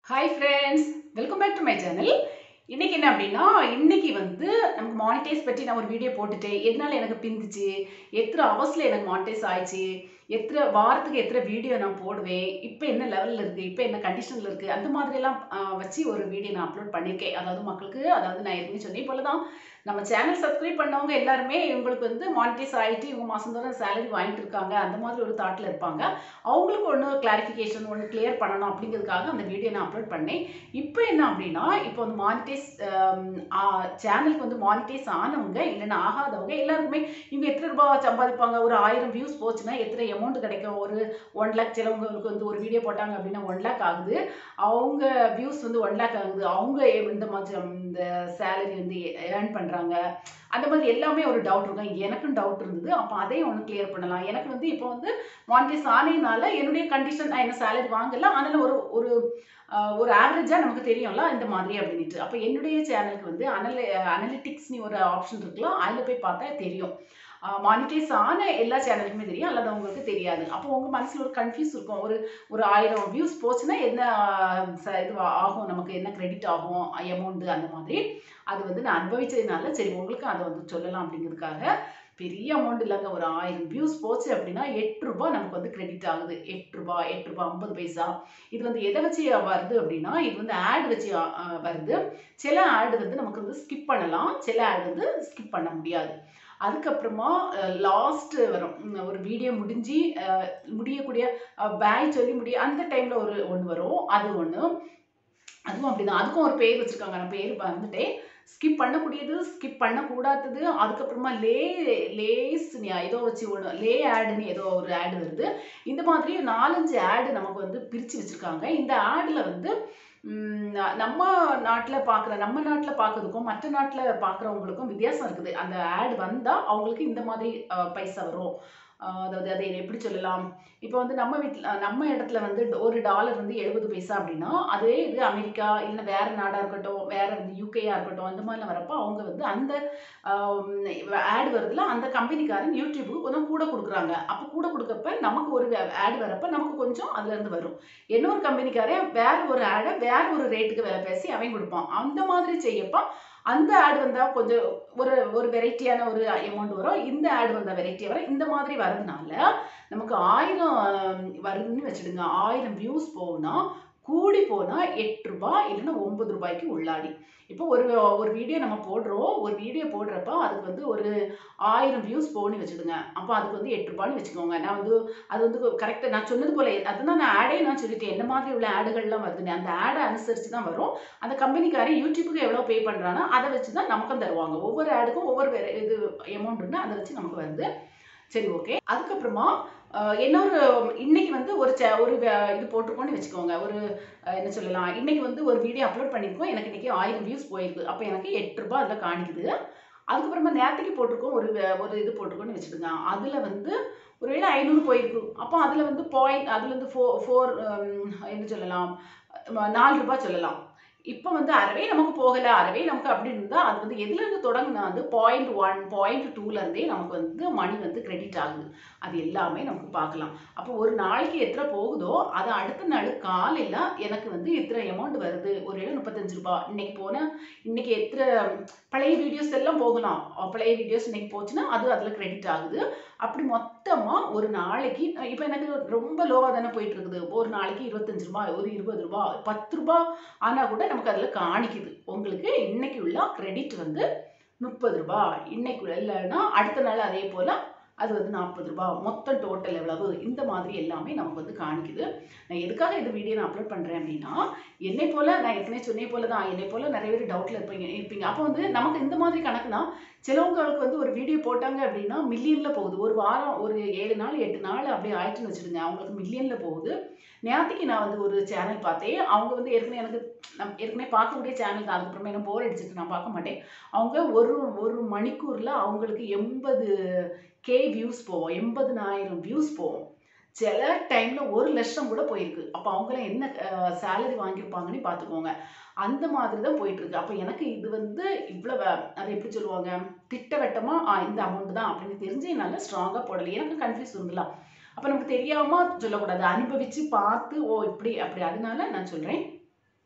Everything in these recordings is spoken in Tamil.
hi friends welcome back to my channel இன்னைக்கு என்ன அப்படின்னா இன்னைக்கு வந்து நமக்கு மானிட்டைஸ் பற்றி நான் ஒரு வீடியோ போட்டுட்டேன் எதனால எனக்கு பிந்துச்சு எத்தனை ஹவர்ஸில் எனக்கு மானிட்டைஸ் ஆயிடுச்சு எத்தனை வாரத்துக்கு எத்தனை வீடியோ நான் போடுவேன் இப்போ என்ன லெவலில் இருக்குது இப்போ என்ன கண்டிஷனில் இருக்குது அந்த மாதிரியெல்லாம் ஆஹ், வச்சு ஒரு வீடியோ நான் அப்லோட் பண்ணியிருக்கேன் அதாவது மக்களுக்கு அதாவது நான் ஏற்கனவே சொன்னே போல தான் நம்ம சேனல் சப்ஸ்கிரைப் பண்ணவங்க எல்லாருமே இவங்களுக்கு வந்து மானிட்டைஸ் ஆகிட்டு இவங்க மாதம் தோறும் சேலரி வாங்கிட்டு இருக்காங்க அந்த மாதிரி ஒரு தாட்டில் இருப்பாங்க அவங்களுக்கு ஒன்று கிளாரிஃபிகேஷன் ஒன்று கிளியர் பண்ணணும் அப்படிங்கிறதுக்காக அந்த வீடியோ நான் அப்லோட் பண்ணேன் இப்போ என்ன அப்படின்னா இப்போ வந்து மானிட்டைஸ் சேனலுக்கு வந்து மானிட்டைஸ் ஆனவங்க இல்லைன்னா ஆகாதவங்க எல்லாருக்குமே இவங்க எத்தனை ரூபாய் சம்பாதிப்பாங்க ஒரு ஆயிரம் வியூஸ் போச்சுன்னா எத்தனை அமௌண்ட் கிடைக்கும் ஒரு ஒன் லேக் சிலவங்களுக்கு வந்து ஒரு வீடியோ போட்டாங்க அப்படின்னா ஒன் லேக் ஆகுது அவங்க வியூஸ் வந்து ஒன் லேக் ஆகுது அவங்க இந்த மாதிரி இந்த சேலரி வந்து ஏர்ன் பண்ணுறாங்க அந்த மாதிரி எல்லாமே ஒரு டவுட் இருக்கும் எனக்கும் டவுட் இருந்தது அப்போ அதையும் ஒன்று கிளியர் பண்ணலாம் எனக்கு வந்து இப்போ வந்து மானிட்டைஸ் ஆனதுனால என்னுடைய கண்டிஷன் நான் என்ன சேலரி வாங்கல அதனால ஒரு ஒரு ஆஹ், ஒரு ஆவரேஜாக நமக்கு தெரியும்ல இந்த மாதிரி அப்படின்ட்டு அப்போ என்னுடைய சேனலுக்கு வந்து அனல அனலிட்டிக்ஸ்னு ஒரு ஆப்ஷன் இருக்குல்ல அதில் போய் பார்த்தா தெரியும் மானிட்டைஸ் ஆன எல்லா சேனலுக்குமே தெரியும் அல்லாதவங்களுக்கு தெரியாது அப்போ உங்கள் மனசில் ஒரு கன்ஃபியூஸ் இருக்கும் ஒரு ஒரு ஆயிரம் வியூஸ் போச்சுன்னா என்ன ஆஹ், ச- இது ஆகும் நமக்கு என்ன கிரெடிட் ஆகும் அமௌண்ட் அந்த மாதிரி அது வந்து நான் அனுபவிச்சதுனால சரி உங்களுக்கு அதை வந்து சொல்லலாம் அப்படிங்கிறதுக்காக பெரிய அமௌண்ட் இல்லைங்க ஒரு ஆயிரம் வியூஸ் போச்சு அப்படின்னா எட்டு ரூபாய் நமக்கு வந்து கிரெடிட் ஆகுது எட்டு ரூபாய் எட்டு ரூபாய் ஐம்பது பைசா இது வந்து எதை வச்சு வருது அப்படின்னா இது வந்து ஆட் வச்சு ஆ, ஆ, வருது சில ஆட் வந்து நமக்கு வந்து ஸ்கிப் பண்ணலாம் சில ஆட் வந்து ஸ்கிப் பண்ண முடியாது அதுக்கப்புறமா லாஸ்ட் வரும் உம், ஒரு வீடியோ முடிஞ்சு அஹ், முடியக்கூடிய பேய் சொல்லி முடிய அந்த டைம்ல ஒரு ஒன்று வரும் அது ஒன்று அதுவும் அப்படிதான் அதுக்கும் ஒரு பேர் வச்சிருக்காங்க நான் பேர் வந்துட்டேன் ஸ்கிப் பண்ணக்கூடியது ஸ்கிப் பண்ணக்கூடாதது அதுக்கப்புறமா லே லேஸ் ஏதோ வச்சு ஒன்று லே ஆடுன்னு ஏதோ ஒரு ஆடு வருது இந்த மாதிரி நாலஞ்சு ஆடு நமக்கு வந்து பிரித்து வச்சுருக்காங்க இந்த ஆடில் வந்து ம், நம்ம நாட்டில் பார்க்குற நம்ம நாட்டில் பார்க்கறதுக்கும் மற்ற நாட்டில் பார்க்குறவங்களுக்கும் வித்தியாசம் இருக்குது அந்த ஆட் வந்தால் அவங்களுக்கு இந்த மாதிரி அஹ், பைசா வரும் அஹ், அதாவது அதை எப்படி சொல்லலாம் இப்போ வந்து நம்ம வீட்டில் நம்ம இடத்துல வந்து ஒரு டாலர் வந்து எழுபது பைசா அப்படின்னா அதே இது அமெரிக்கா இல்லைன்னா வேற நாடாக இருக்கட்டும் வேற வந்து யூகேயா இருக்கட்டும் அந்த மாதிரிலாம் வரப்போ அவங்க வந்து அந்த ஆட் வருதுல அந்த கம்பெனிக்காரன் யூடியூபுக்கு கொஞ்சம் கூட கொடுக்குறாங்க அப்போ கூட கொடுக்கப்ப நமக்கு ஒரு ஆட் வரப்ப நமக்கு கொஞ்சம் அதுல இருந்து வரும் இன்னொரு கம்பெனிக்காரன் வேற ஒரு ஆடை வேற ஒரு ரேட்டுக்கு விலை பேசி அவன் கொடுப்பான் அந்த மாதிரி செய்யப்ப அந்த ஆட் வந்தா கொஞ்சம் ஒரு ஒரு வெரைட்டியான ஒரு அமௌண்ட் வரும் இந்த ஆட் வந்தா வெரைட்டியாக வரும் இந்த மாதிரி வரதுனால நமக்கு ஆயிரம் அஹ், வருதுன்னு வச்சுடுங்க ஆயிரம் வியூஸ் போகும்னா கூடி போனால் எட்டு ரூபாய் இல்லைன்னா ஒன்பது ரூபாய்க்கு உள்ளாடி இப்போ ஒரு ஒரு வீடியோ நம்ம போடுறோம் ஒரு வீடியோ போடுறப்ப அதுக்கு வந்து ஒரு ஆயிரம் வியூஸ் போகணும்னு வச்சுடுங்க அப்போ அதுக்கு வந்து எட்டு ரூபான்னு வச்சுக்கோங்க நான் வந்து அது வந்து கரெக்டாக நான் சொன்னது போல அதுதான் நான் ஆடே நான் சொல்லிட்டேன் என்ன மாதிரி உள்ள ஆடுகள்லாம் வருதுன்னு அந்த ஆடை அனுசரித்து தான் வரும் அந்த கம்பெனிக்காரன் யூடியூபுக்கு எவ்வளோ பே பண்ணுறானோ அதை வச்சு தான் நமக்கும் தருவாங்க ஒவ்வொரு ஆடுக்கும் ஒவ்வொரு வேற இது அமௌண்ட் இருந்தால் அதை வச்சு நமக்கு வருது சரி ஓகே அதுக்கப்புறமா அஹ், இன்னொரு இன்னைக்கு வந்து ஒரு சே ஒரு வே- இது போட்டிருக்கோம்னு வச்சுக்கோங்க ஒரு அஹ், என்ன சொல்லலாம் இன்னைக்கு வந்து ஒரு வீடியோ அப்லோட் பண்ணியிருக்கோம் எனக்கு இன்னைக்கு ஆயிரம் வியூஸ் போயிருக்கு அப்போ எனக்கு எட்டு ரூபாய் அதில் காணிக்குது அதுக்கப்புறமா நேற்றுக்கு போட்டிருக்கோம் ஒரு வே- ஒரு இது போட்டிருக்கோம்னு வச்சுடுங்க அதில் வந்து ஒருவேளை ஐநூறு போயிருக்கு அப்போ அதில் வந்து பாயிண்ட் அதில் வந்து ஃபோ ஃபோர் என்ன சொல்லலாம் அஹ், நாலு ரூபாய் சொல்லலாம் இப்போ வந்து அறவே நமக்கு போகலை அறவே நமக்கு அப்படி இருந்தால் அது வந்து எதுலேருந்து தொடங்கினா வந்து பாயிண்ட் ஒன் பாயிண்ட் டூலேருந்தே நமக்கு வந்து மணி வந்து கிரெடிட் ஆகுது அது எல்லாமே நமக்கு பார்க்கலாம் அப்போ ஒரு நாளைக்கு எத்தனை போகுதோ அது அடுத்த நாள் காலையில் எனக்கு வந்து எத்தனை அமௌண்ட் வருது ஒரு வேளை முப்பத்தஞ்சு ரூபாய் இன்னைக்கு போனால் இன்னைக்கு எத்தனை பழைய வீடியோஸ் எல்லாம் போகலாம் அஹ் பழைய வீடியோஸ் இன்னைக்கு போச்சுன்னா அது அதில் கிரெடிட் ஆகுது அப்படி மொத்தமாக ஒரு நாளைக்கு இப்போ எனக்கு ரொம்ப லோவாக தானே போயிட்டு இருக்குது ஒரு நாளைக்கு இருபத்தஞ்சு ரூபாய் ஒரு இருபது ரூபாய் பத்து ரூபாய் ஆனால் கூட நமக்கு அதில் காணிக்குது உங்களுக்கு இன்னைக்கு உள்ள கிரெடிட் வந்து முப்பது ரூபாய் இன்னைக்கு உள்ள இல்லைன்னா அடுத்த நாள் அதே போல் அது வந்து நாற்பது ரூபாய் மொத்தம் டோட்டல் எவ்வளவு இந்த மாதிரி எல்லாமே நமக்கு வந்து காணிக்குது நான் எதுக்காக இந்த வீடியோ நான் அப்லோட் பண்ணுறேன் அப்படின்னா என்னை போல நான் ஏற்கனவே சொன்னே போல தான் என்னை போல நிறைய பேர் டவுட்டில் இருப்பீங்க இருப்பீங்க அப்போ வந்து நமக்கு இந்த மாதிரி கணக்குனா சிலவங்களுக்கு வந்து ஒரு வீடியோ போட்டாங்க அப்படின்னா மில்லியனில் போகுது ஒரு வாரம் ஒரு ஏழு நாள் எட்டு நாள் அப்படியே ஆயிட்டுன்னு வச்சுடுங்க அவங்களுக்கு மில்லியனில் போகுது நேற்றுக்கு நான் வந்து ஒரு சேனல் பார்த்தேன் அவங்க வந்து ஏற்கனவே எனக்கு நம் ஏற்கனவே பார்க்கக்கூடிய சேனல் தான் அதுக்கப்புறமா என்ன போர் அடிச்சிட்டு நான் பார்க்க மாட்டேன் அவங்க ஒரு ஒரு மணிக்கூரில் அவங்களுக்கு எண்பது கே வியூஸ் போவோம் எண்பதுனாயிரம் வியூஸ் போவோம் சில டைம்ல ஒரு லட்சம் கூட போயிருக்கு அப்போ அவங்களாம் என்ன சேலரி வாங்கியிருப்பாங்கன்னு பார்த்துக்கோங்க அந்த மாதிரி தான் போயிட்டு இருக்கு அப்போ எனக்கு இது வந்து இவ்வளவு அதை எப்படி சொல்லுவாங்க திட்டவட்டமா ஆ, இந்த அமௌண்ட் தான் அப்படின்னு தெரிஞ்சு என்னால் ஸ்ட்ராங்காக போடலை எனக்கு கன்ஃபியூஸ் இருந்தல அப்போ நமக்கு தெரியாம சொல்லக்கூடாது அனுபவிச்சு பார்த்து ஓ இப்படி அப்படி அதனால நான் சொல்றேன்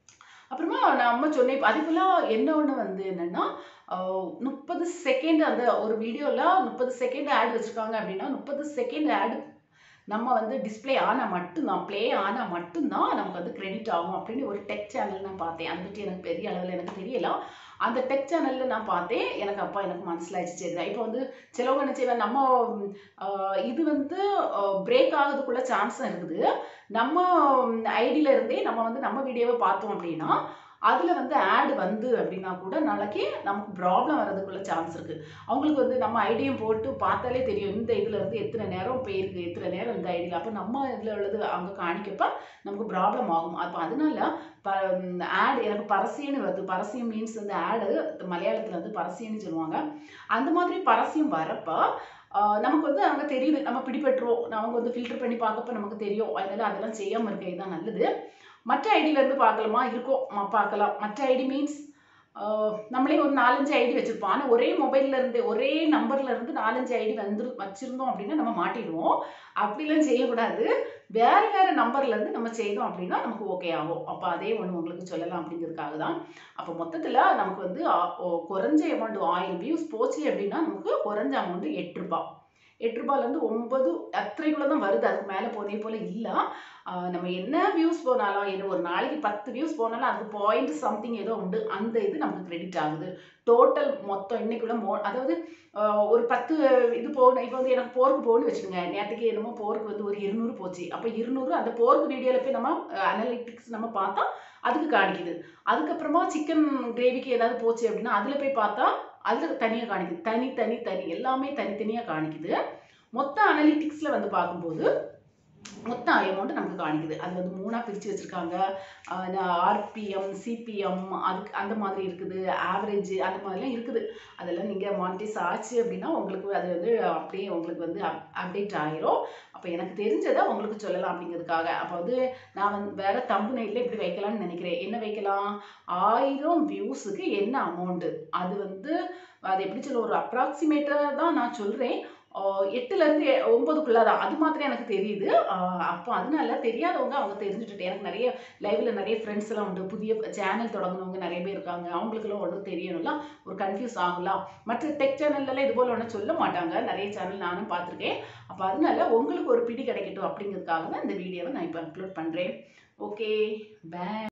அப்புறமா நம்ம சொன்னேன் அதே போல என்ன ஒண்ணு வந்து என்னன்னா முப்பது செகண்ட் அந்த ஒரு வீடியோல முப்பது செகண்ட் ஆட் வச்சிருக்காங்க அப்படின்னா முப்பது செகண்ட் ஆட் நம்ம வந்து டிஸ்ப்ளே ஆனா மட்டும்தான் ப்ளே ஆனா மட்டும்தான் நமக்கு வந்து கிரெடிட் ஆகும் அப்படின்னு ஒரு டெக் சேனல் நான் பார்த்தேன் அதை பற்றி எனக்கு பெரிய அளவில் எனக்கு தெரியல அந்த டெக் சேனல்ல நான் பார்த்தேன் எனக்கு அப்பா எனக்கு மனசிலாயிடுச்சு சரி இப்போ வந்து சிலவங்க என்ன செய்வேன் நம்ம ம், ஆஹ் இது வந்து பிரேக் ஆகிறதுக்குள்ள சான்ஸும் இருக்குது நம்ம ஐடியில இருந்தே நம்ம வந்து நம்ம வீடியோவை பார்த்தோம் அப்படின்னா அதுல வந்து ஆட் வந்து அப்படின்னா கூட நாளைக்கு நமக்கு ப்ராப்ளம் வர்றதுக்குள்ள சான்ஸ் இருக்கு அவங்களுக்கு வந்து நம்ம ஐடியும் போட்டு பார்த்தாலே தெரியும் இந்த இதுல இருந்து எத்தனை நேரம் போயிருக்கு எத்தனை நேரம் இந்த ஐடியில் அப்போ நம்ம இதுல உள்ளது அங்க காணிக்கப்ப நமக்கு ப்ராப்ளம் ஆகும் அப்போ அதனால ஆட் எனக்கு பரசியன்னு வருது பரசியம் மீன்ஸ் வந்து ஆடு மலையாளத்துல வந்து பரசியம்னு சொல்லுவாங்க அந்த மாதிரி பரசியம் வரப்ப ஆஹ் நமக்கு வந்து அங்க தெரியுது நம்ம பிடிபட்டுருவோம் அவங்க வந்து ஃபில்டர் பண்ணி பார்க்கப்ப நமக்கு தெரியும் அதனால அதெல்லாம் செய்யாம இருக்கிறது தான் நல்லது மற்ற ஐடியில இருந்து பார்க்கலாமா இருக்கும் ம- பார்க்கலாம் மற்ற ஐடி மீன்ஸ் நம்மளே ஒரு நாலஞ்சு ஐடி வச்சிருப்போம் ஆனா ஒரே மொபைல்ல இருந்து ஒரே நம்பர்ல இருந்து நாலஞ்சு ஐடி வந்து வச்சிருந்தோம் அப்படின்னா நம்ம மாட்டிடுவோம் அப்படிலாம் செய்யக்கூடாது வேற வேற நம்பர்ல இருந்து நம்ம செய்தோம் அப்படின்னா நமக்கு ஓகே ஆகும் அப்ப அதே ஒண்ணு உங்களுக்கு சொல்லலாம் அப்படிங்கிறதுக்காக தான் அப்ப மொத்தத்துல நமக்கு வந்து ஆ- ஓ, குறைஞ்ச அமௌண்ட் ஆயிரம் வியூஸ் போச்சு அப்படின்னா நமக்கு குறைஞ்ச அமௌண்ட் எட்டு ரூபாய் எட்டு ரூபாயில இருந்து ஒன்பது அத்தனைக்குள்ள தான் வருது அதுக்கு மேல போதே போல இல்ல ஆஹ் நம்ம என்ன வியூஸ் போனாலும் என்ன ஒரு நாளைக்கு பத்து வியூஸ் போனாலும் அதுக்கு பாயிண்ட் சம்திங் ஏதோ உண்டு அந்த இது நமக்கு கிரெடிட் ஆகுது டோட்டல் மொத்தம் இன்னைக்குள்ள மோ அதாவது ஆஹ் ஒரு பத்து இது போகணும் இப்போ வந்து எனக்கு போருக்கு போகணும்னு வச்சுக்கோங்க நேற்றுக்கு என்னமோ போருக்கு வந்து ஒரு இருநூறு போச்சு அப்போ இருநூறு அந்த போருக்கு வீடியோவில் போய் நம்ம அனலிட்டிக்ஸ் நம்ம பார்த்தா அதுக்கு காணிக்குது அதுக்கப்புறமா சிக்கன் கிரேவிக்கு ஏதாவது போச்சு அப்படின்னா அதில் போய் பார்த்தா அதில் தனியாக காணிக்குது தனி தனி தனி எல்லாமே தனித்தனியாக காணிக்குது மொத்த அனலிட்டிக்ஸில் வந்து பார்க்கும்போது மொத்த அமௌண்ட் நமக்கு காணிக்குது அது வந்து மூணா பிரிச்சு வச்சிருக்காங்க ஆர்பிஎம் சிபிஎம் அதுக்கு அந்த மாதிரி இருக்குது ஆவரேஜ் அந்த மாதிரிலாம் இருக்குது அதெல்லாம் நீங்க மானிட்டைஸ் ஆச்சு அப்படின்னா உங்களுக்கு அது வந்து அப்படியே உங்களுக்கு வந்து அப்டேட் ஆயிரும் அப்போ எனக்கு தெரிஞ்சதை உங்களுக்கு சொல்லலாம் அப்படிங்கிறதுக்காக அப்போ வந்து நான் வந்து வேற தம்பு நைட்ல இப்படி வைக்கலாம்னு நினைக்கிறேன் என்ன வைக்கலாம் ஆயிரம் வியூஸுக்கு என்ன அமௌண்ட் அது வந்து அது எப்படி சொல்ல ஒரு அப்ராக்சிமேட்டாக தான் நான் சொல்றேன் ஆஹ் எட்டுல இருந்து எ- ஒன்பதுக்குள்ள தான் அது மாத்திரம் எனக்கு தெரியுது ஆஹ் அப்போ அதனால தெரியாதவங்க அவங்க தெரிஞ்சுட்டு எனக்கு நிறைய லைவ்ல நிறைய ஃப்ரெண்ட்ஸ் எல்லாம் உண்டு புதிய சேனல் தொடங்குனவங்க நிறைய பேர் இருக்காங்க அவங்களுக்குலாம் ஒன்றும் தெரியணும்ல ஒரு கன்ஃபியூஸ் ஆகலாம் மற்ற டெக் சேனல்லாம் இது போல ஒன்றும் சொல்ல மாட்டாங்க நிறைய சேனல் நானும் பார்த்துருக்கேன் அப்போ அதனால உங்களுக்கு ஒரு பிடி கிடைக்கட்டும் அப்படிங்கிறதுக்காக தான் இந்த வீடியோவை நான் இப்போ அப்லோட் பண்றேன் ஓகே பை